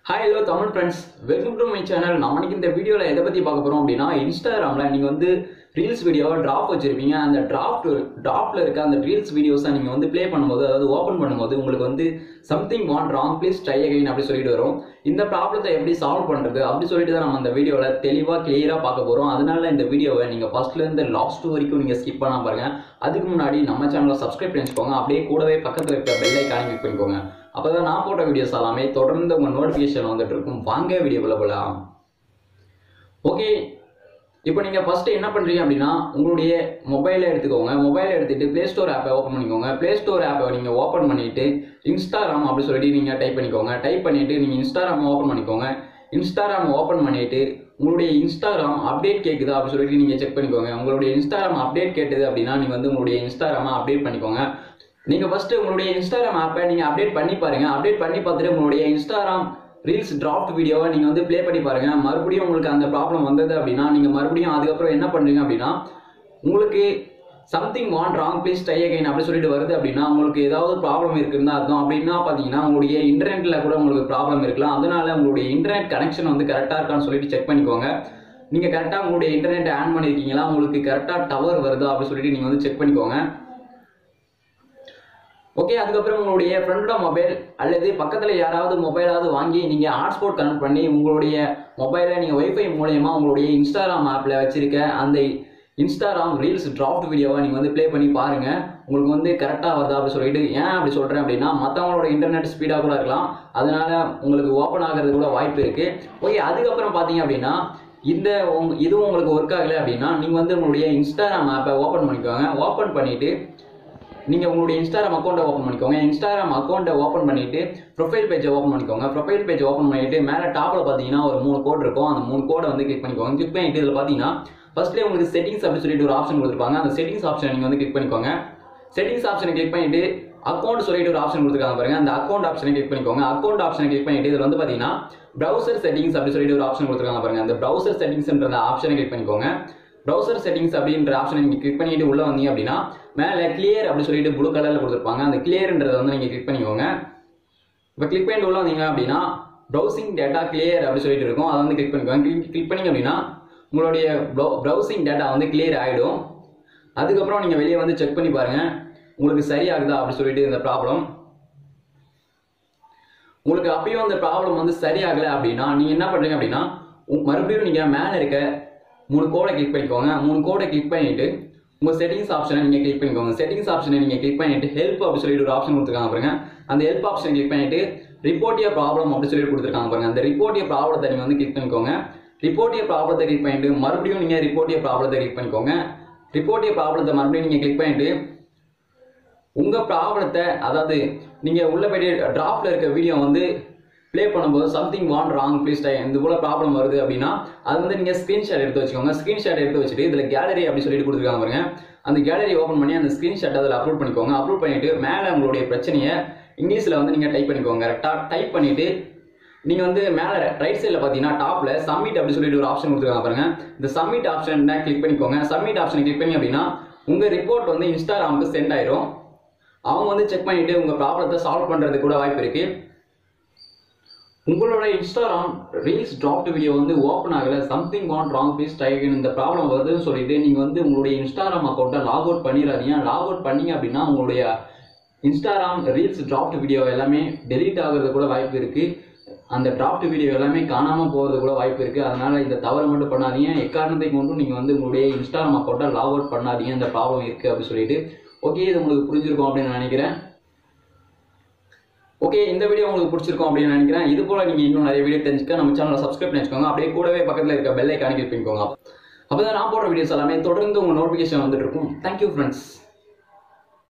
hi hello Tamil friends welcome to my channel நம்ம இன்னைக்கு இந்த வீடியோவில் எதை பற்றி பார்க்க போகிறோம் அப்படின்னா இன்ஸ்டாகிராமில் நீங்கள் வந்து ரீல்ஸ் வீடியோவை ட்ராப் வச்சிருப்பீங்க அந்த ட்ராப் ட்ராப்பில் இருக்க அந்த ரீல்ஸ் வீடியோஸை நீங்கள் வந்து ப்ளே பண்ணும்போது அதாவது ஓப்பன் பண்ணும்போது உங்களுக்கு வந்து something went wrong please try again அப்படி சொல்லிட்டு வரும் இந்த ப்ராப்ளத்தை எப்படி சால்வ் பண்ணுறது அப்படி சொல்லிட்டு தான் நம்ம அந்த வீடியோவில் தெளிவாக கிளியராக பார்க்க போகிறோம் அதனால இந்த வீடியோவை நீங்கள் ஃபர்ஸ்ட்லேருந்து லாஸ்ட் வரைக்கும் நீங்கள் ஸ்கிப் பண்ணாம பாருங்க அதுக்கு முன்னாடி நம்ம சேனலை சப்ஸ்கிரைப் பண்ணி வச்சுக்கோங்க அப்படியே கூடவே பக்கத்தில் இருக்க பெல் ஐக்கானை கிளிக் பண்ணிக்கோங்க அப்பதான் நான் போட்ட வீடியோஸ் எல்லாமே தொடர்ந்து உங்க நோட்டிஃபிகேஷன் வந்துட்டு இருக்கும் வாங்க வீடியோக்குள்ள போகலாம் ஓகே இப்போ நீங்கள் ஃபஸ்ட்டு என்ன பண்ணுறீங்க அப்படின்னா உங்களுடைய மொபைலை எடுத்துக்கோங்க மொபைலை எடுத்துட்டு ப்ளே ஸ்டோர் ஆப்பை ஓப்பன் பண்ணிக்கோங்க ப்ளே ஸ்டோர் ஆப்பை நீங்கள் ஓப்பன் பண்ணிட்டு இன்ஸ்டாகிராம் அப்படி சொல்லிட்டு நீங்கள் டைப் பண்ணிக்கோங்க டைப் பண்ணிட்டு நீங்கள் இன்ஸ்டாகிராம் ஓப்பன் பண்ணிக்கோங்க இன்ஸ்டாகிராம் ஓப்பன் பண்ணிட்டு உங்களுடைய இன்ஸ்டாகிராம் அப்டேட் கேட்குதா அப்படி சொல்லிட்டு நீங்கள் செக் பண்ணிக்கோங்க உங்களுடைய இன்ஸ்டாகிராம் அப்டேட் கேட்டது அப்படின்னா நீங்கள் வந்து உங்களுடைய இன்ஸ்டாகிராமை அப்டேட் பண்ணிக்கோங்க நீங்க ஃபர்ஸ்ட் உங்களுடைய இன்ஸ்டாகிராம் ஆப்பை நீங்க அப்டேட் பண்ணி பாருங்க அப்டேட் பண்ணி பார்த்துட்டு உங்களுடைய இன்ஸ்டாகிராம் ரீல்ஸ் டிராஃப்ட் வீடியோவை நீங்க வந்து ப்ளே பண்ணி பாருங்க மறுபடியும் உங்களுக்கு அந்த ப்ராப்ளம் வந்தது அப்படின்னா நீங்க மறுபடியும் அதுக்கப்புறம் என்ன பண்றீங்க அப்படின்னா உங்களுக்கு something went wrong please try again அப்படி சொல்லிட்டு வருது அப்படின்னா உங்களுக்கு ஏதாவது ப்ராப்ளம் இருக்குன்னு அர்த்தம் அப்படின்னா பார்த்தீங்கன்னா உங்களுடைய இன்டர்நெட்டில் கூட உங்களுக்கு ப்ராப்ளம் இருக்கலாம் அதனால உங்களுடைய இன்டர்நெட் கனெக்ஷன் வந்து கரெக்டாக இருக்கான்னு சொல்லிட்டு செக் பண்ணிக்கோங்க நீங்கள் கரெக்டாக உங்களுடைய இன்டர்நெட் ஆன் பண்ணியிருக்கீங்களா உங்களுக்கு கரெக்டாக டவர் வருதா அப்படி சொல்லிட்டு நீங்கள் வந்து செக் பண்ணிக்கோங்க ஓகே அதுக்கப்புறம் உங்களுடைய ஃப்ரெண்டோட மொபைல் அல்லது பக்கத்தில் யாராவது மொபைலாவது வாங்கி நீங்கள் ஹாட்ஸ்பாட் கனெக்ட் பண்ணி உங்களுடைய மொபைலை நீங்கள் ஒய்ஃபை மூலயமா உங்களுடைய இன்ஸ்டாகிராம் ஆப்பில் வச்சிருக்க அந்த இன்ஸ்டாகிராம் ரீல்ஸ் டிராஃப்ட் வீடியோவை நீங்கள் வந்து ப்ளே பண்ணி பாருங்கள் உங்களுக்கு வந்து கரெக்டாக வருதா அப்படி சொல்லிட்டு ஏன் அப்படி சொல்கிறேன் அப்படின்னா மற்றவங்களோட இன்டர்நெட் ஸ்பீடாக கூட இருக்கலாம் அதனால உங்களுக்கு ஓப்பன் ஆகிறது கூட வாய்ப்பு இருக்குது ஓகே அதுக்கப்புறம் பார்த்தீங்க அப்படின்னா இந்த உங்க இதுவும் உங்களுக்கு ஒர்க் ஆகலை அப்படின்னா நீங்கள் வந்து உங்களுடைய இன்ஸ்டாகிராம் ஆப்பை ஓப்பன் பண்ணிக்கோங்க ஓப்பன் பண்ணிவிட்டு நீங்கள் உங்களுடைய இன்ஸ்டாகிராம் அக்கௌண்ட்டை ஓப்பன் பண்ணிக்கோங்க இன்ஸ்டாகிராம் அக்கௌண்ட்டை ஓப்பன் பண்ணிட்டு ப்ரொஃபைல் பேஜை ஓப்பன் பண்ணிக்கோங்க ப்ரொஃபைல் பேஜ் ஓப்பன் பண்ணிட்டு மேலே டாப்பில் பார்த்தீங்கன்னா ஒரு மூணு கோட் இருக்கும் அந்த மூணு கோடை வந்து கிளிக் பண்ணிக்கோங்க கிளிக் பண்ணிட்டு இதில் பார்த்தீங்கன்னா ஃபர்ஸ்ட்லேயே உங்களுக்கு செட்டிங்ஸ் அப்படி சொல்லிட்டு ஒரு ஆப்ஷன் கொடுத்துருப்பாங்க அந்த செட்டிங்ஸ் ஆப்ஷனை நீங்கள் வந்து கிளிக் பண்ணிக்கோங்க செட்டிங்ஸ் ஆப்ஷனை கிளிக் பண்ணிட்டு அக்கௌண்ட் சொல்லிட்டு ஒரு ஆப்ஷன் கொடுத்துருக்காங்க பாருங்க அந்த அக்கௌண்ட் ஆப்ஷனை கிளிக் பண்ணிக்கோங்க அக்கௌண்ட் ஆப்ஷனை கிளிக் பண்ணிட்டு இதில் வந்து பார்த்தீங்கன்னா ப்ரௌசர் செட்டிங்ஸ் அப்படி சொல்லிட்டு ஒரு ஆப்ஷன் கொடுத்துருக்காங்க பாருங்க அந்த ப்ரௌசர் செட்டிங்ஸ்ன்ற அந்த ஆப்ஷனை கிளிக் பண்ணிக்கோங்க ப்ரௌசர் செட்டிங்ஸ் அப்படின்ற ஆப்ஷனை நீங்கள் கிளிக் பண்ணிட்டு உள்ள வந்தீங்க அப்படின்னா மேலே கிளியர் அப்படி சொல்லிட்டு ப்ளூ கலரில் கொடுத்துருப்பாங்க அந்த கிளியர்ன்றதை வந்து நீங்கள் கிளிக் பண்ணிக்கோங்க இப்போ கிளிக் பண்ணிட்டு உள்ள வந்தீங்க அப்படின்னா ப்ரௌசிங் டேட்டா கிளியர் அப்படி சொல்லிட்டு இருக்கும் அதை வந்து கிளிக் பண்ணிக்கோங்க கிளிக் கிளிக் பண்ணிங்க அப்படின்னா உங்களுடைய ப்ரௌசிங் டேட்டா வந்து கிளியர் ஆகிடும் அதுக்கப்புறம் நீங்கள் வெளியே வந்து செக் பண்ணி பாருங்கள் உங்களுக்கு சரியாகுதா அப்படி சொல்லிட்டு இந்த ப்ராப்ளம் உங்களுக்கு அப்பயும் அந்த ப்ராப்ளம் வந்து சரியாகலை அப்படின்னா நீங்கள் என்ன பண்ணுறீங்க அப்படின்னா உ- மறுபடியும் நீங்கள் மேலே இருக்க மூணு கோடை கிளிக் பண்ணிக்கோங்க மூணு கோடை கிளிக் பண்ணிட்டு உங்கள் செட்டிங்ஸ் ஆப்ஷனை நீங்கள் கிளிக் பண்ணிக்கோங்க செட்டிங்ஸ் ஆப்ஷனை நீங்கள் கிளிக் பண்ணிட்டு ஹெல்ப் அப்படி சொல்லிட்டு ஒரு ஆப்ஷன் கொடுத்துருக்காங்க பாருங்க அந்த ஹெல்ப் ஆப்ஷனை கிளிக் பண்ணிட்டு ரிப்போர்ட் ஏ ப்ராப்ளம் அப்படி சொல்லிட்டு கொடுத்துருக்காங்க பாருங்க அந்த ரிப்போர்ட் ஏ ப்ராப்ளத்தை நீங்கள் வந்து கிளிக் பண்ணிக்கோங்க ரிப்போர்ட் ஏ ப்ராப்ளத்தை கிளிக் பண்ணிட்டு மறுபடியும் நீங்கள் ரிப்போர்ட் ஏ ப்ராப்ளத்தை கிளிக் பண்ணிக்கோங்க ரிப்போர்ட் ஏ ப்ராப்ளத்தை மறுபடியும் நீங்கள் கிளிக் பண்ணிட்டு உங்க ப்ராப்ளத்தை அதாவது நீங்க உள்ள போயிட்டு டிராப்ல இருக்க வீடியோ வந்து ப்ளே பண்ணும்போது சம்திங் வாண்ட் ராங் ப்ளீஸ் இந்த போல ப்ராப்ளம் வருது அப்படின்னா அது வந்து நீங்க ஸ்கிரீன்ஷாட் எடுத்து வச்சுக்கோங்க ஸ்கிரீன்ஷாட் எடுத்து வச்சுட்டு இதுல கேலரி அப்படி சொல்லிட்டு கொடுத்துருக்காங்க பாருங்க அந்த கேலரி ஓப்பன் பண்ணி அந்த ஸ்கிரீன்ஷாட் அதில் அப்லோட் பண்ணிக்கோங்க அப்லோட் பண்ணிட்டு மேலே உங்களுடைய பிரச்சனையை இங்கிலீஷில் வந்து நீங்கள் டைப் பண்ணிக்கோங்க கரெக்டாக டைப் பண்ணிட்டு நீங்கள் வந்து மேலே ரைட் சைடில் பார்த்தீங்கன்னா டாப்பில் சப்மிட் அப்படி சொல்லிட்டு ஒரு ஆப்ஷன் கொடுத்துருக்காங்க பாருங்க இந்த சப்மிட் ஆப்ஷன் கிளிக் பண்ணிக்கோங்க சப்மிட் ஆப்ஷன் கிளிக் பண்ணி அப்படின்னா உங்கள் ரிப்போர்ட் வந்து இன்ஸ்டாகிராமுக்கு சென்ட் ஆயிரும் அவங்க வந்து செக் பண்ணிட்டு உங்க ப்ராப்ளத்தை சால்வ் பண்றது கூட வாய்ப்பு இருக்கு உங்களோட இன்ஸ்டாகிராம் ரீல்ஸ் டிராப்ட் வீடியோ வந்து ஓப்பன் ஆகல something went wrong please try இந்த ப்ராப்ளம் வருதுன்னு சொல்லிட்டு நீங்க வந்து உங்களுடைய இன்ஸ்டாகிராம் அக்கௌண்ட்டை லாக் அவுட் பண்ணிடாதீங்க லாக் அவுட் பண்ணீங்க அப்படின்னா உங்களுடைய இன்ஸ்டாகிராம் ரீல்ஸ் டிராப்ட் வீடியோ எல்லாமே டெலீட் ஆகுறது கூட வாய்ப்பு இருக்கு அந்த டிராப்ட் வீடியோ எல்லாமே காணாம போறது கூட வாய்ப்பு இருக்கு அதனால இந்த தவறை மட்டும் பண்ணாதீங்க எக்காரணத்தை கொண்டும் நீங்க வந்து உங்களுடைய இன்ஸ்டாகிராம் அக்கௌண்ட்டை லாக் அவுட் பண்ணாதீங்க இந்த ப்ராப்ளம் இருக்கு அப்படின்னு சொல்லிட்டு ஓகே இது உங்களுக்கு புரிஞ்சிருக்கும் அப்படின்னு நான் நினைக்கிறேன் ஓகே இந்த வீடியோ உங்களுக்கு பிடிச்சிருக்கும் அப்படின்னு நினைக்கிறேன் இது போல நீங்க இன்னும் நிறைய வீடியோ தெரிஞ்சுக்க நம்ம சேனலை சப்ஸ்கிரைப் பண்ணி வச்சுக்கோங்க அப்படியே கூடவே பக்கத்துல இருக்க பெல் ஐக்கான கிளிக் பண்ணிக்கோங்க அப்பதான் நான் போடுற வீடியோஸ் எல்லாமே தொடர்ந்து உங்க நோட்டிஃபிகேஷன் வந்துட்டு இருக்கும் தேங்க்யூ ஃப்ரெண்ட்ஸ்